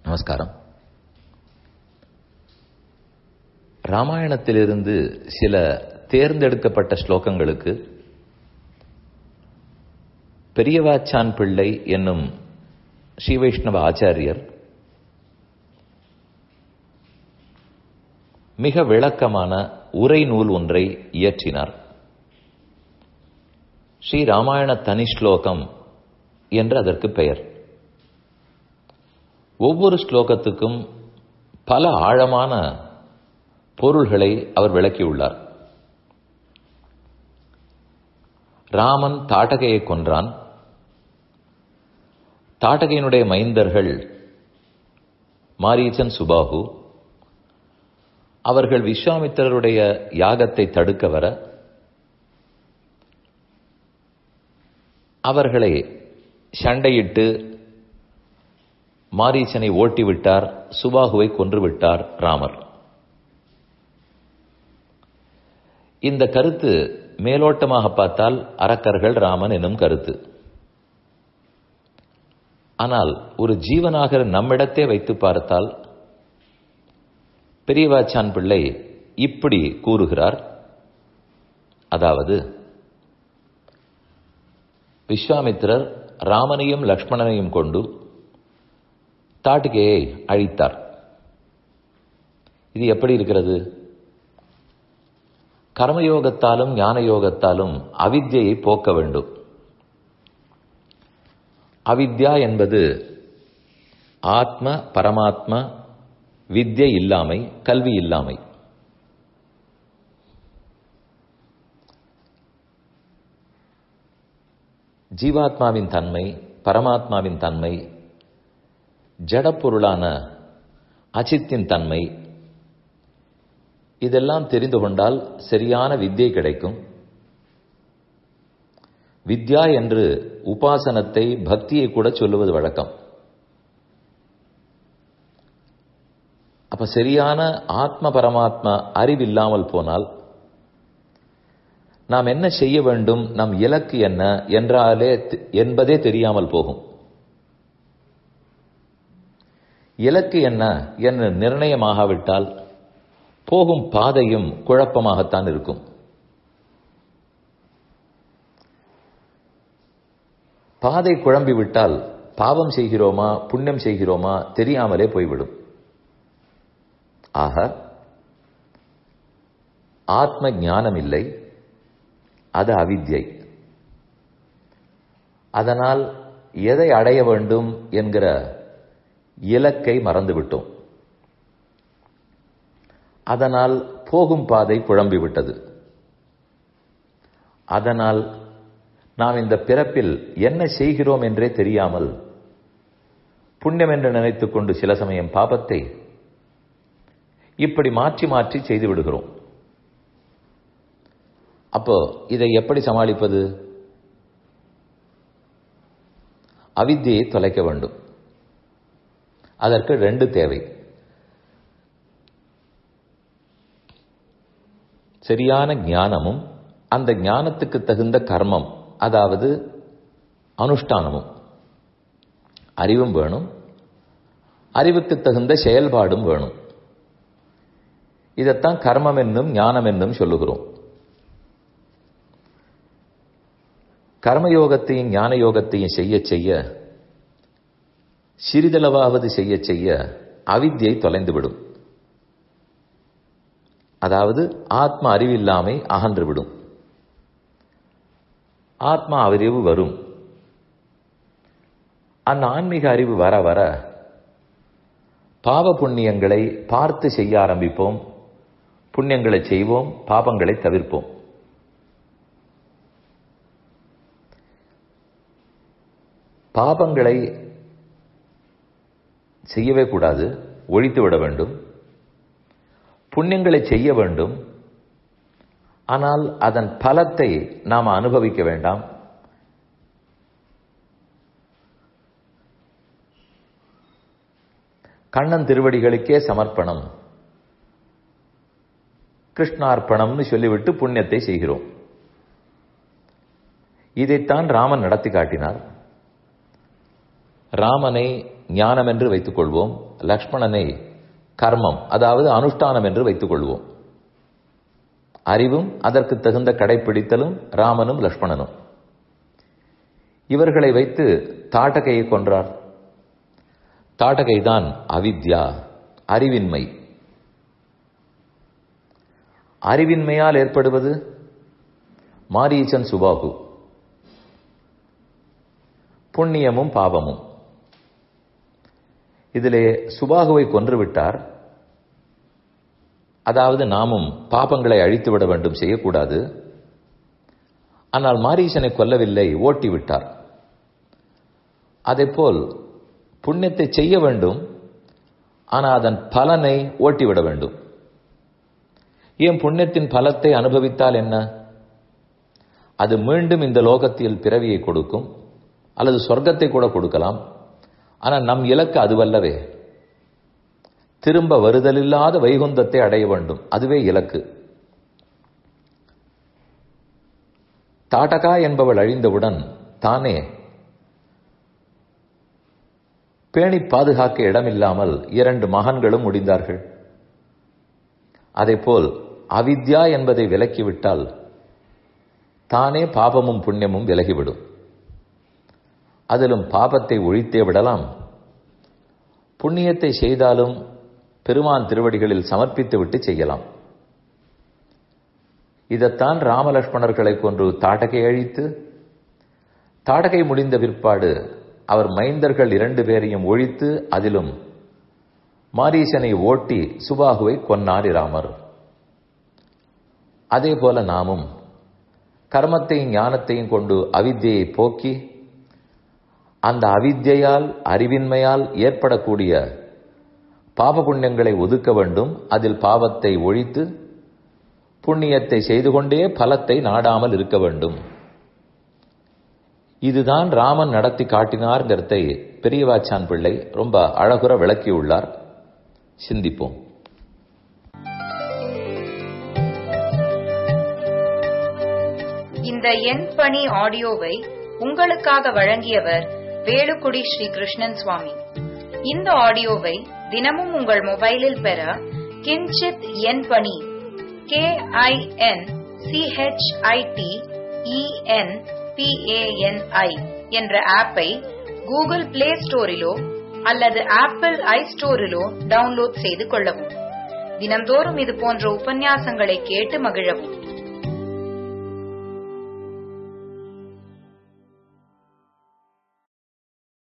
நமஸ்காரம் ராமாயணத்திலிருந்து சில தேர்ந்தெடுக்கப்பட்ட ஸ்லோகங்களுக்கு பெரியவாச்சான் பிள்ளை என்னும் ஸ்ரீ வைஷ்ணவ ஆச்சாரியர் மிக விளக்கமான உரை நூல் ஒன்றை இயற்றினார் ஸ்ரீ ராமாயண தனி ஸ்லோகம் என்று அதற்கு பெயர் ஒவ்வொரு ஸ்லோகத்துக்கும் பல ஆழமான பொருள்களை அவர் விளக்கியுள்ளார் ராமன் தாட்டகையை கொன்றான் தாட்டகையினுடைய மைந்தர்கள் மாரீச்சன் சுபாகு அவர்கள் விஸ்வாமித்திரருடைய யாகத்தை தடுக்க வர அவர்களை சண்டையிட்டு மாரீச்சனை ஓட்டிவிட்டார் சுபாகுவை கொன்றுவிட்டார் ராமர் இந்த கருத்து மேலோட்டமாக பார்த்தால் அரக்கர்கள் ராமன் எனும் கருத்து ஆனால் ஒரு ஜீவனாக நம்மிடத்தே வைத்து பார்த்தால் பெரியவாச்சான் பிள்ளை இப்படி கூறுகிறார் அதாவது விஸ்வாமித்திரர் ராமனையும் லக்ஷ்மணனையும் கொண்டு தாட்டிகையை அழித்தார் இது எப்படி இருக்கிறது கர்மயோகத்தாலும் ஞான யோகத்தாலும் அவித்யை போக்க வேண்டும் அவித்யா என்பது ஆத்ம பரமாத்ம வித்யை இல்லாமை கல்வி இல்லாமை ஜீவாத்மாவின் தன்மை பரமாத்மாவின் தன்மை ஜடப்பொருளான அச்சித்தின் தன்மை இதெல்லாம் தெரிந்து கொண்டால் சரியான வித்யை கிடைக்கும் வித்யா என்று உபாசனத்தை பக்தியை கூட சொல்லுவது வழக்கம் அப்ப சரியான ஆத்ம பரமாத்மா அறிவில்லாமல் போனால் நாம் என்ன செய்ய வேண்டும் நம் இலக்கு என்ன என்றாலே என்பதே தெரியாமல் போகும் இலக்கு என்ன என்று நிர்ணயமாகாவிட்டால் போகும் பாதையும் குழப்பமாகத்தான் இருக்கும் பாதை குழம்பிவிட்டால் பாவம் செய்கிறோமா புண்ணியம் செய்கிறோமா தெரியாமலே போய்விடும் ஆக ஆத்ம ஞானம் இல்லை அது அவித்யை அதனால் எதை அடைய வேண்டும் என்கிற இலக்கை மறந்துவிட்டோம் அதனால் போகும் பாதை குழம்பிவிட்டது அதனால் நாம் இந்த பிறப்பில் என்ன செய்கிறோம் என்றே தெரியாமல் புண்ணியம் என்று நினைத்துக் கொண்டு சில சமயம் பாபத்தை இப்படி மாற்றி மாற்றி செய்து விடுகிறோம் அப்போ இதை எப்படி சமாளிப்பது அவித்தியை தொலைக்க வேண்டும் அதற்கு ரெண்டு தேவை சரியான ஞானமும் அந்த ஞானத்துக்கு தகுந்த கர்மம் அதாவது அனுஷ்டானமும் அறிவும் வேணும் அறிவுக்கு தகுந்த செயல்பாடும் வேணும் இதைத்தான் கர்மம் என்னும் ஞானம் என்னும் சொல்லுகிறோம் கர்மயோகத்தையும் ஞான யோகத்தையும் செய்ய செய்ய சிறிதளவாவது செய்ய செய்ய அவித்தியை தொலைந்துவிடும் அதாவது ஆத்ம அறிவில்லாமை அகன்றுவிடும் ஆத்மா அறிவு வரும் அந்த ஆன்மீக அறிவு வர வர பாவ புண்ணியங்களை பார்த்து செய்ய ஆரம்பிப்போம் புண்ணியங்களை செய்வோம் பாபங்களை தவிர்ப்போம் பாபங்களை செய்யவே கூடாது ஒழித்து விட வேண்டும் புண்ணியங்களை செய்ய வேண்டும் ஆனால் அதன் பலத்தை நாம் அனுபவிக்க வேண்டாம் கண்ணன் திருவடிகளுக்கே சமர்ப்பணம் கிருஷ்ணார்ப்பணம்னு சொல்லிவிட்டு புண்ணியத்தை செய்கிறோம் இதைத்தான் ராமன் நடத்தி காட்டினார் ராமனை ஞானம் என்று வைத்துக் கொள்வோம் லக்ஷ்மணனை கர்மம் அதாவது அனுஷ்டானம் என்று வைத்துக் கொள்வோம் அறிவும் அதற்கு தகுந்த கடைப்பிடித்தலும் ராமனும் லக்ஷ்மணனும் இவர்களை வைத்து தாட்டகையை கொன்றார் தாட்டகைதான் அவித்யா அறிவின்மை அறிவின்மையால் ஏற்படுவது மாரீச்சன் சுபாகு புண்ணியமும் பாவமும் இதிலே சுபாகுவை கொன்றுவிட்டார் அதாவது நாமும் பாபங்களை அழித்து விட வேண்டும் செய்யக்கூடாது ஆனால் மாரீசனை கொல்லவில்லை ஓட்டி விட்டார் அதேபோல் புண்ணியத்தை செய்ய வேண்டும் ஆனால் அதன் பலனை ஓட்டிவிட வேண்டும் ஏன் புண்ணியத்தின் பலத்தை அனுபவித்தால் என்ன அது மீண்டும் இந்த லோகத்தில் பிறவியை கொடுக்கும் அல்லது சொர்க்கத்தை கூட கொடுக்கலாம் ஆனால் நம் இலக்கு அதுவல்லவே திரும்ப வருதலில்லாத வைகுந்தத்தை அடைய வேண்டும் அதுவே இலக்கு தாட்டகா என்பவள் அழிந்தவுடன் தானே பேணி பாதுகாக்க இடமில்லாமல் இரண்டு மகன்களும் முடிந்தார்கள் அதேபோல் அவித்யா என்பதை விலக்கிவிட்டால் தானே பாபமும் புண்ணியமும் விலகிவிடும் அதிலும் பாபத்தை ஒழித்தே விடலாம் புண்ணியத்தை செய்தாலும் பெருமான் திருவடிகளில் சமர்ப்பித்து விட்டு செய்யலாம் இதைத்தான் ராமலட்சுமணர்களை கொன்று தாடகை அழித்து தாடகை முடிந்த பிற்பாடு அவர் மைந்தர்கள் இரண்டு பேரையும் ஒழித்து அதிலும் மாரீசனை ஓட்டி சுபாகுவை கொன்னார் ராமர் அதே போல நாமும் கர்மத்தையும் ஞானத்தையும் கொண்டு அவித்தியை போக்கி அந்த அவித்யால் அறிவின்மையால் ஏற்படக்கூடிய பாப புண்ணியங்களை ஒதுக்க வேண்டும் அதில் பாவத்தை ஒழித்து புண்ணியத்தை செய்து கொண்டே பலத்தை நாடாமல் இருக்க வேண்டும் இதுதான் ராமன் நடத்தி காட்டினார்ங்கிறதை பெரியவாச்சான் பிள்ளை ரொம்ப அழகுற விளக்கியுள்ளார் சிந்திப்போம் இந்த எண் பணி ஆடியோவை உங்களுக்காக வழங்கியவர் வேலுக்குடி ஸ்ரீ கிருஷ்ணன் சுவாமி இந்த ஆடியோவை தினமும் உங்கள் மொபைலில் பெற கிஞ்சித் எண் பணி கே ஐ என் சிஹெச்ஐடி இஎன் பிஏஎன்ஐ என்ற ஆப்பை கூகுள் பிளே ஸ்டோரிலோ அல்லது ஆப்பிள் ஐ ஸ்டோரிலோ டவுன்லோட் செய்து கொள்ளவும் தினந்தோறும் இது போன்ற உபன்யாசங்களை கேட்டு மகிழவும்